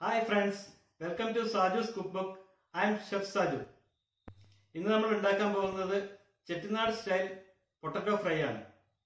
Hi friends welcome to Saju's cook book I am chef Saju ഇന്ന് നമ്മൾ ഉണ്ടാക്കാൻ പോകുന്നത് ചെട്ടിനാട് സ്റ്റൈൽ പൊട്ടറ്റോ ഫ്രൈ ആണ്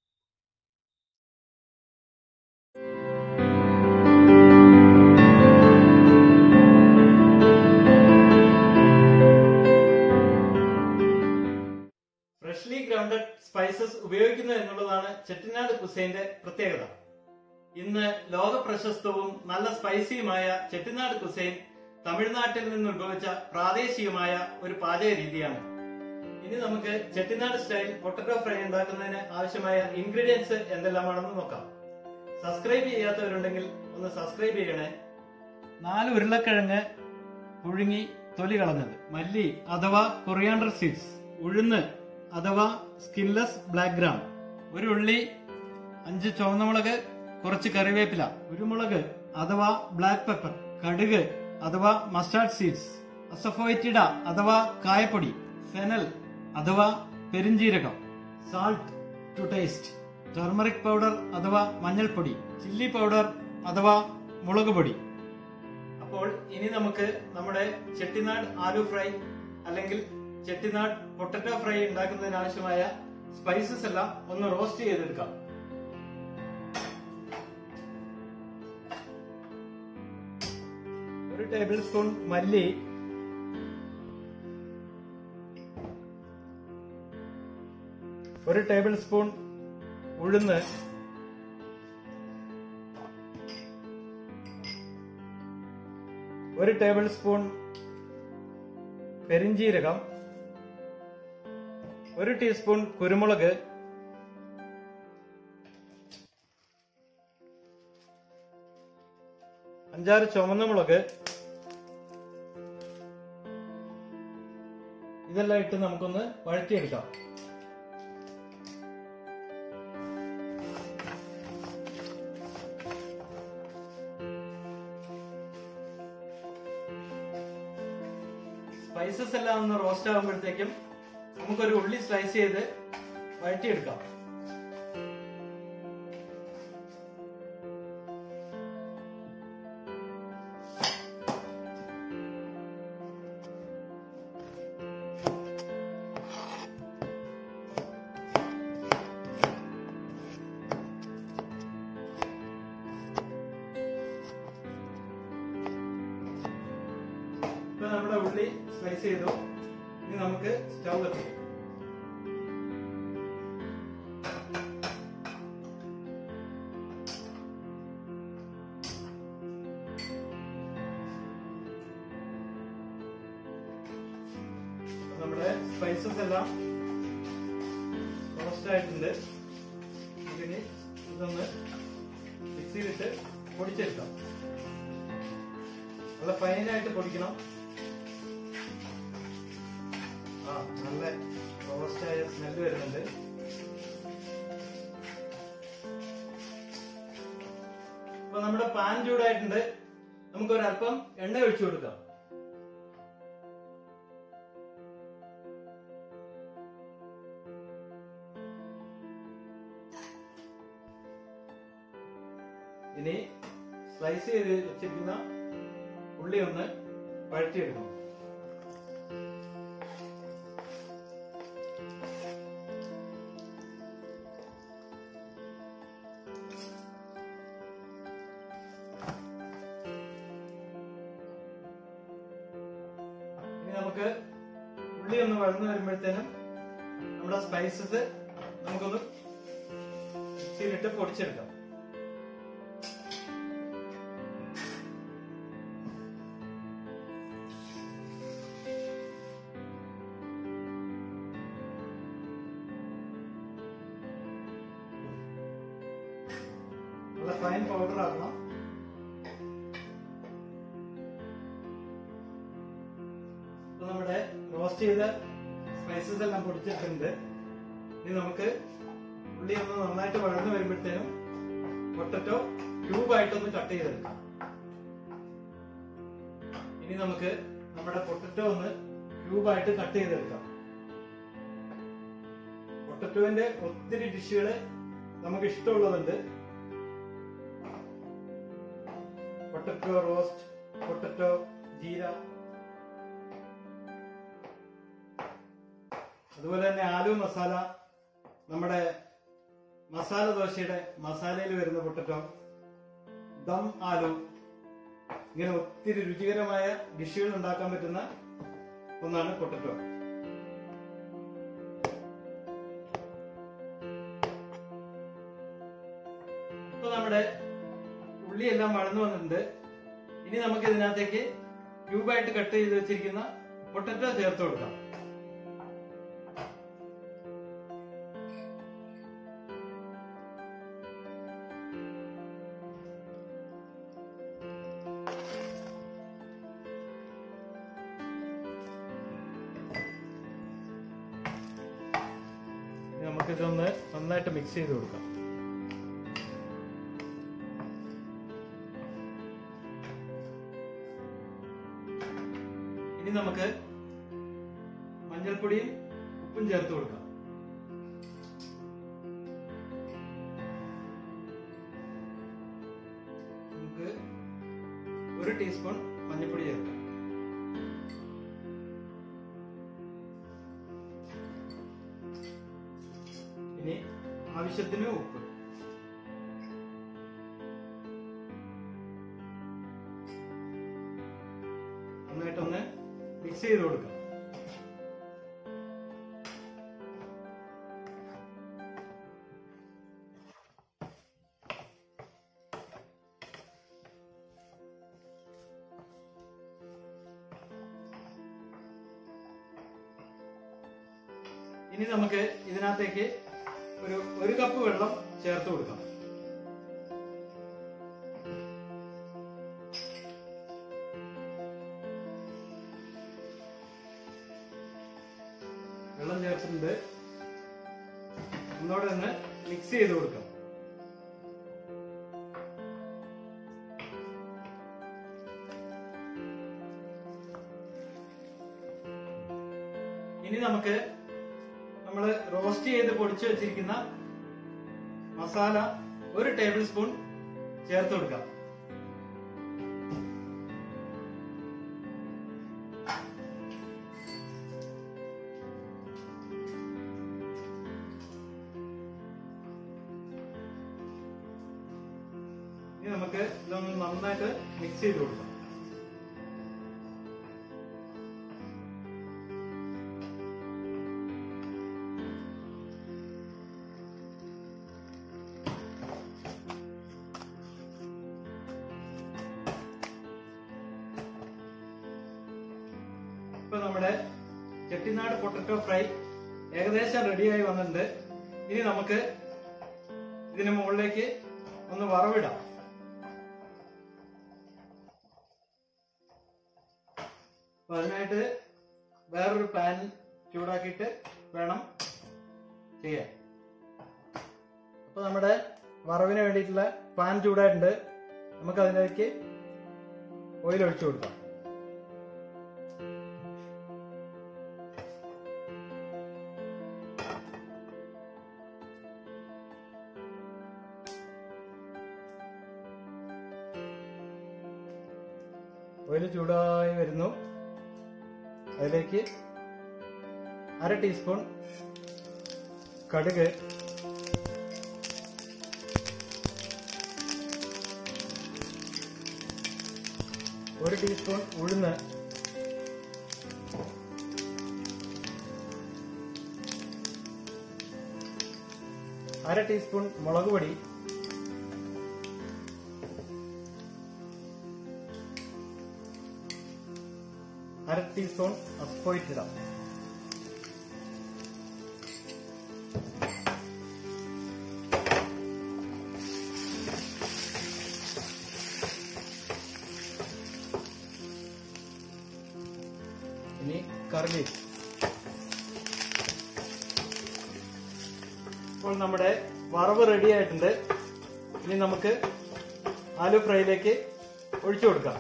ഫ്രഷ്ലി ഗ്രൗണ്ടഡ് സ്പൈസസ് ഉപയോഗിക്കുന്നു എന്നുള്ളതാണ് ചെട്ടിനാട് കുസൈന്റെ പ്രത്യേകത ഇന്ന് ലോക പ്രശസ്തവും നല്ല സ്പൈസിയുമായ ചെട്ടിനാട് കുസൈൻ തമിഴ്നാട്ടിൽ നിന്ന് ഉത്ഭവിച്ച പ്രാദേശികമായ ഒരു പാചക രീതിയാണ് ഇനി നമുക്ക് ചെട്ടിനാട് സ്റ്റൈൽ പൊട്ടറ്റോ ഫ്രൈ ഉണ്ടാക്കുന്നതിന് ആവശ്യമായ ഇൻഗ്രീഡിയൻസ് എന്തെല്ലാമാണെന്ന് നോക്കാം സബ്സ്ക്രൈബ് ചെയ്യാത്തവരുണ്ടെങ്കിൽ ഒന്ന് സബ്സ്ക്രൈബ് ചെയ്യണേ നാല് ഉരുളക്കിഴങ്ങ് പുഴുങ്ങി തൊലി കളഞ്ഞത് മല്ലി അഥവാ കൊറിയാണ്ടർ സീഡ്സ് ഉഴുന്ന് അഥവാ സ്കിൻലെസ് ബ്ലാക്ക് ഗ്രാം ഒരു ഉള്ളി അഞ്ച് ചുവന്നമുളക് കുറച്ച് കറിവേപ്പില കുരുമുളക് അഥവാ ബ്ലാക്ക് പെപ്പർ കടുക് അഥവാ മസ്റ്റാർഡ് സീഡ്സ് അസഫോയിറ്റിഡ അഥവാ കായപ്പൊടി ഫെനൽ അഥവാ പെരിഞ്ജീരകം salt to taste turmeric powder അഥവാ മഞ്ഞൾപ്പൊടി ചില്ലി പൗഡർ അഥവാ മുളക് പൊടി അപ്പോൾ ഇനി നമുക്ക് നമ്മുടെ ചെട്ടിനാട് ആലു ഫ്രൈ അല്ലെങ്കിൽ ചെട്ടിനാട് പൊട്ടറ്റോ ഫ്രൈ ഉണ്ടാക്കുന്നതിന് ആവശ്യമായ സ്പൈസസ് എല്ലാം ഒന്ന് റോസ്റ്റ് ചെയ്തെടുക്കാം ഒരു ടേബിൾ സ്പൂൺ മല്ലി ഒരു ടേബിൾ സ്പൂൺ ഉഴുന്ന് ഒരു ടേബിൾ സ്പൂൺ പെരിഞ്ജീരകം ഒരു ടീസ്പൂൺ കുരുമുളക് അഞ്ചാറ് ചുവന്ന മുളക് ഇതെല്ലാം ഇട്ട് നമുക്കൊന്ന് വഴറ്റിയെടുക്കാം സ്പൈസസ് എല്ലാം ഒന്ന് റോസ്റ്റ് ആകുമ്പോഴത്തേക്കും നമുക്കൊരു ഉള്ളി സ്ലൈസ് ചെയ്ത് വഴറ്റിയെടുക്കാം ഇപ്പൊ നമ്മുടെ ഉള്ളി സ്ലൈസ് ചെയ്തു ഇനി നമുക്ക് സ്റ്റൗ കത്തിക്കാം അപ്പൊ നമ്മുടെ സ്പൈസസ് എല്ലാം റോസ്റ്റ് ആയിട്ടുണ്ട് ഇതിന് ഇതൊന്ന് മിക്സിയിലിട്ട് പൊടിച്ചെടുക്കാം നല്ല ഫൈനായിട്ട് പൊടിക്കണം ആ നല്ല റോസ്റ്റായ സ്മെല്ല് വരുന്നുണ്ട് അപ്പൊ നമ്മുടെ പാൻ ചൂടായിട്ടുണ്ട് നമുക്ക് ഒരല്പം എണ്ണ ഒഴിച്ചു കൊടുക്കാം ഇനി സ്ലൈസ് ചെയ്ത് വെച്ചിരിക്കുന്ന ഉള്ളി ഒന്ന് വഴറ്റിയെടുക്കണം ഇനി നമുക്ക് ഉള്ളി ഒന്ന് വഴന്നു വരുമ്പോഴത്തേനും നമ്മുടെ സ്പൈസസ് നമുക്കൊന്ന് മിക്സിയിലിട്ട് പൊടിച്ചെടുക്കാം നല്ല ഫൈൻ പൗഡർ ആക്കണം ഇപ്പൊ നമ്മുടെ റോസ്റ്റ് ചെയ്ത സ്പൈസസ് എല്ലാം പൊടിച്ചിട്ടുണ്ട് ഇനി നമുക്ക് ഉള്ളി ഒന്ന് നന്നായിട്ട് വഴന്നു വരുമ്പോഴത്തേനും പൊട്ടറ്റോ ക്യൂബ് ആയിട്ടൊന്ന് കട്ട് ചെയ്തെടുക്കാം ഇനി നമുക്ക് നമ്മുടെ പൊട്ടറ്റോ ഒന്ന് ക്യൂബ് ആയിട്ട് കട്ട് ചെയ്തെടുക്കാം പൊട്ടറ്റോന്റെ ഒത്തിരി ഡിഷുകൾ നമുക്ക് ഇഷ്ടമുള്ളതുണ്ട് പൊട്ടറ്റോ റോസ്റ്റ് പൊട്ടറ്റോ ജീര അതുപോലെ തന്നെ ആലു മസാല നമ്മുടെ മസാല ദോശയുടെ മസാലയിൽ വരുന്ന പൊട്ടറ്റോ ദം ആലു ഇങ്ങനെ ഒത്തിരി രുചികരമായ ഡിഷുകൾ ഉണ്ടാക്കാൻ പറ്റുന്ന ഒന്നാണ് പൊട്ടറ്റോ ഇപ്പൊ നമ്മുടെ ഉള്ളിയെല്ലാം വഴന്നു വന്നിട്ടുണ്ട് ഇനി നമുക്ക് ഇതിനകത്തേക്ക് ക്യൂബായിട്ട് കട്ട് ചെയ്ത് വെച്ചിരിക്കുന്ന പൊട്ടറ്റോ ചേർത്ത് കൊടുക്കാം ഇനി നമുക്കിതൊന്ന് നന്നായിട്ട് മിക്സ് ചെയ്ത് കൊടുക്കാം ഇനി നമുക്ക് മഞ്ഞൾപ്പൊടിയും ഉപ്പും ചേർത്ത് കൊടുക്കാം നമുക്ക് ഒരു ടീസ്പൂൺ മഞ്ഞൾപ്പൊടി ചേർക്കാം ഇനി ആവശ്യത്തിന് ഉപ്പ് നന്നായിട്ടൊന്ന് മിക്സ് ചെയ്ത് കൊടുക്കാം ഇനി നമുക്ക് ഇതിനകത്തേക്ക് ഒരു ഒരു കപ്പ് വെള്ളം ചേർത്ത് കൊടുക്കാം വെള്ളം ചേർത്തിട്ടുണ്ട് ഒന്നോടെ ഒന്ന് മിക്സ് ചെയ്ത് കൊടുക്കാം ഇനി നമുക്ക് നമ്മൾ റോസ്റ്റ് ചെയ്ത് പൊടിച്ചു വെച്ചിരിക്കുന്ന മസാല ഒരു ടേബിൾ സ്പൂൺ ചേർത്ത് കൊടുക്കാം ഇനി നമുക്ക് ഇതൊന്ന് നന്നായിട്ട് മിക്സ് ചെയ്ത് കൊടുക്കാം ഇപ്പൊ നമ്മുടെ ചെട്ടിനാട് പൊട്ടറ്റോ ഫ്രൈ ഏകദേശം റെഡിയായി വന്നിട്ടുണ്ട് ഇനി നമുക്ക് ഇതിന് മുകളിലേക്ക് ഒന്ന് വറവിടാം അപ്പൊ അതിനായിട്ട് വേറൊരു പാൻ ചൂടാക്കിയിട്ട് വേണം ചെയ്യാൻ അപ്പൊ നമ്മുടെ വറവിന് വേണ്ടിയിട്ടുള്ള പാൻ ചൂടായിട്ടുണ്ട് നമുക്ക് അതിലേക്ക് ഓയിൽ ഒഴിച്ചു കൊടുക്കാം ഓയിൽ ചൂടായി വരുന്നു അതിലേക്ക് അര ടീസ്പൂൺ കടുക് ഒരു ടീസ്പൂൺ ഉഴുന്ന് അര ടീസ്പൂൺ മുളക് പൊടി അര ടീസ്പൂൺ അസ്പോയിറ്റ് ഇടാം ഇനി കറി ഇപ്പോൾ നമ്മുടെ വറവ് റെഡി ആയിട്ടുണ്ട് ഇനി നമുക്ക് ആലു ഫ്രൈയിലേക്ക് ഒഴിച്ചു കൊടുക്കാം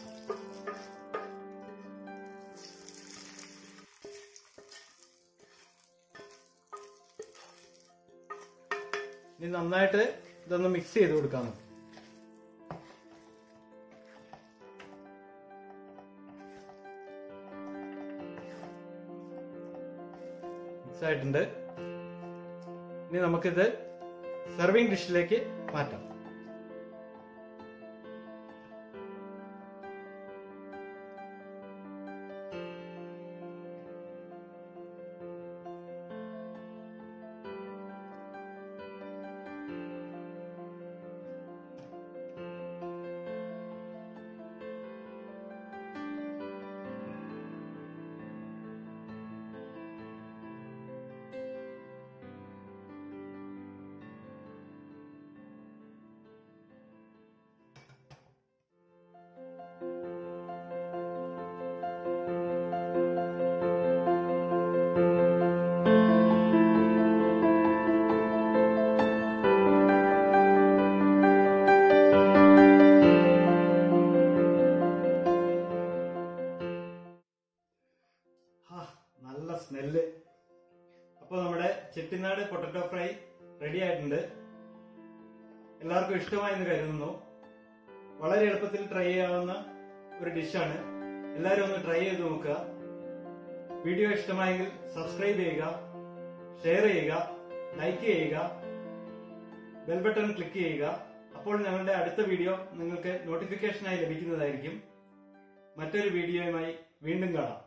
ഇനി നന്നായിട്ട് ഇതൊന്ന് മിക്സ് ചെയ്ത് കൊടുക്കാം നമുക്ക്. മിക്സ് ആയിട്ടുണ്ട് ഇനി നമുക്കിത് സെർവിങ് ഡിഷിലേക്ക് മാറ്റാം ഹാ, നല്ല സ്മെല്ല് അപ്പൊ നമ്മുടെ ചെട്ടിനാട് പൊട്ടറ്റോ ഫ്രൈ റെഡി ആയിട്ടുണ്ട് എല്ലാവർക്കും ഇഷ്ടമായെന്ന് കരുതുന്നു വളരെ എളുപ്പത്തിൽ ട്രൈ ചെയ്യാവുന്ന ഒരു ഡിഷാണ് എല്ലാവരും ഒന്ന് ട്രൈ ചെയ്ത് നോക്കുക വീഡിയോ ഇഷ്ടമായെങ്കിൽ സബ്സ്ക്രൈബ് ചെയ്യുക ഷെയർ ചെയ്യുക ലൈക്ക് ചെയ്യുക ബെൽ ബട്ടൺ ക്ലിക്ക് ചെയ്യുക അപ്പോൾ ഞങ്ങളുടെ അടുത്ത വീഡിയോ നിങ്ങൾക്ക് നോട്ടിഫിക്കേഷനായി ലഭിക്കുന്നതായിരിക്കും മറ്റൊരു വീഡിയോയുമായി വീണ്ടും കാണാം